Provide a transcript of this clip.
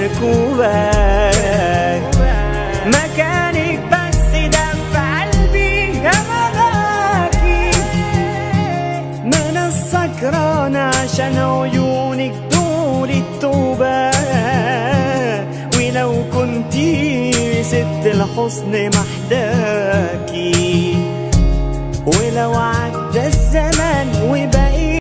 ركوبك مكانك بس دم في قلبي يا ملاكي ما انا السكران عشان عيونك دول التوبة ولو كنتي ست الحسن محداكي ولو عدى الزمن وبقى